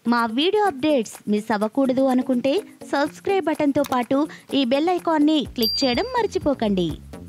మా video updates miss అవ్వకూడదు అనుకుంటే సబ్స్క్రైబ్ బటన్తో పాటు ఈ బెల్ ఐకాన్ని క్లిక్ చేయడం మర్చిపోకండి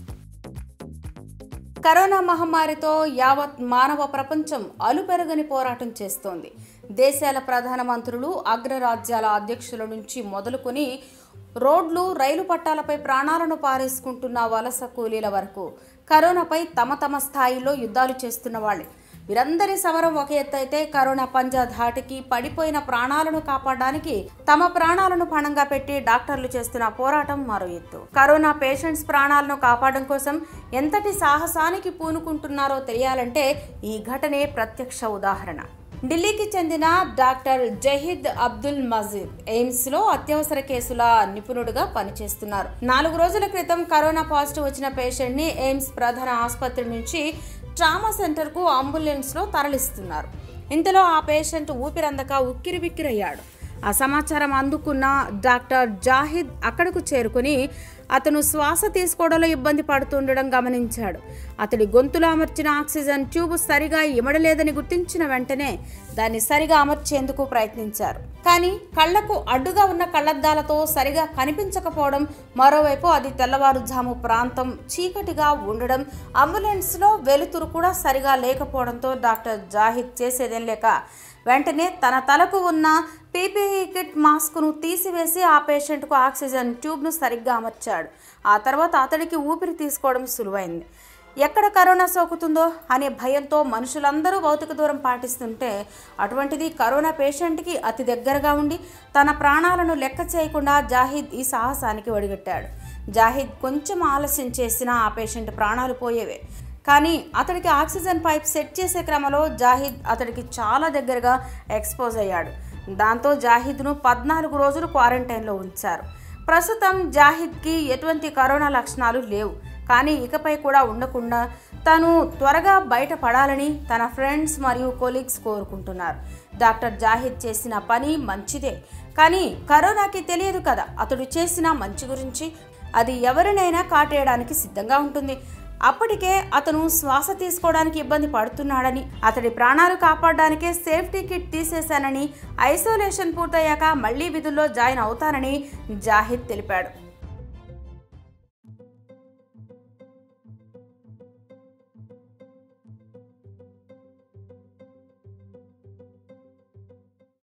కరోనా మహమ్మారితో యావత్ మానవ ప్రపంచం అలుపెరగని పోరాటం చేస్తోంది దేశాల ప్రధానమంత్రులు అగ్రరాజ్యాల అధ్యక్షుల నుంచి మొదలుకొని రోడ్లు రైలు పట్టాలపై ప్రాణాలను పారేసుకుంటున్న వలస కూలీల వరకు కరోనాపై తమ తమ స్థాయిలో యుద్ధాలు చేస్తున్న వాళ్ళే వీరందరి సమరం ఒక ఎత్తు అయితే కరోనా పంజా ధాటికి పడిపోయిన ప్రాణాలను కాపాడడానికి తమ ప్రాణాలను పణంగా పెట్టి డాక్టర్లు చేస్తున్న పోరాటం మరో ఎత్తు కరోనా పేషెంట్స్ ప్రాణాలను కాపాడడం కోసం ఎంతటి సాహసానికి పూనుకుంటున్నారో తెలియాలంటే ఈ ఘటనే ప్రత్యక్ష ఉదాహరణ ఢిల్లీకి చెందిన డాక్టర్ జహీద్ అబ్దుల్ మజీద్ ఎయిమ్స్ లో అత్యవసర కేసుల నిపుణుడుగా పనిచేస్తున్నారు నాలుగు రోజుల క్రితం కరోనా పాజిటివ్ వచ్చిన పేషెంట్ ని ఎయిమ్స్ ప్రధాన ఆసుపత్రి నుంచి ట్రామా సెంటర్ కు అంబులెన్స్ లో తరలిస్తున్నారు ఇంతలో ఆ పేషెంట్ ఊపిరందక ఉక్కిరిబిక్కిరయ్యాడు ఆ సమాచారం అందుకున్న డాక్టర్ జాహిద్ అక్కడకు చేరుకుని అతను శ్వాస తీసుకోవడంలో ఇబ్బంది పడుతుండడం గమనించాడు అతడి గొంతులో అమర్చిన ఆక్సిజన్ ట్యూబ్ సరిగా ఇమడలేదని గుర్తించిన వెంటనే దాన్ని సరిగా అమర్చేందుకు ప్రయత్నించారు కానీ కళ్లకు అడ్డుగా ఉన్న కళ్లద్దాలతో సరిగా కనిపించకపోవడం మరోవైపు అది తెల్లవారుజాము ప్రాంతం చీకటిగా ఉండడం అంబులెన్స్లో వెలుతురు కూడా సరిగా లేకపోవడంతో డాక్టర్ జాహిద్ చేసేదేం లేక వెంటనే తన తలకు ఉన్న పీపీఈ కిట్ మాస్క్ను తీసివేసి ఆ పేషెంట్కు ఆక్సిజన్ ట్యూబ్ను సరిగ్గా అమర్చాడు ఆ తర్వాత అతడికి ఊపిరి తీసుకోవడం సులువైంది ఎక్కడ కరోనా సోకుతుందో అనే భయంతో మనుషులందరూ భౌతిక దూరం పాటిస్తుంటే అటువంటిది కరోనా పేషెంట్కి అతి దగ్గరగా ఉండి తన ప్రాణాలను లెక్క చేయకుండా జాహిద్ ఈ సాహసానికి ఒడిగట్టాడు జాహిద్ కొంచెం ఆలస్యం చేసినా ఆ పేషెంట్ ప్రాణాలు పోయేవే కానీ అతడికి ఆక్సిజన్ పైప్ సెట్ చేసే క్రమంలో జాహిద్ అతడికి చాలా దగ్గరగా ఎక్స్పోజ్ అయ్యాడు దాంతో జాహిద్ను పద్నాలుగు రోజులు క్వారంటైన్లో ఉంచారు ప్రస్తుతం జాహిద్కి ఎటువంటి కరోనా లక్షణాలు లేవు కానీ ఇకపై కూడా ఉండకుండా తను త్వరగా బయటపడాలని తన ఫ్రెండ్స్ మరియు కొలీగ్స్ కోరుకుంటున్నారు డాక్టర్ జాహిద్ చేసిన పని మంచిదే కానీ కరోనాకి తెలియదు కదా అతడు చేసిన మంచి గురించి అది ఎవరినైనా కాటేయడానికి సిద్ధంగా ఉంటుంది అప్పటికే అతను శ్వాస తీసుకోవడానికి ఇబ్బంది పడుతున్నాడని అతడి ప్రాణాలు కాపాడడానికే సేఫ్టీ కిట్ తీసేశానని ఐసోలేషన్ పూర్తయ్యాక మళ్లీ విధుల్లో జాయిన్ అవుతానని జాహిద్ తెలిపాడు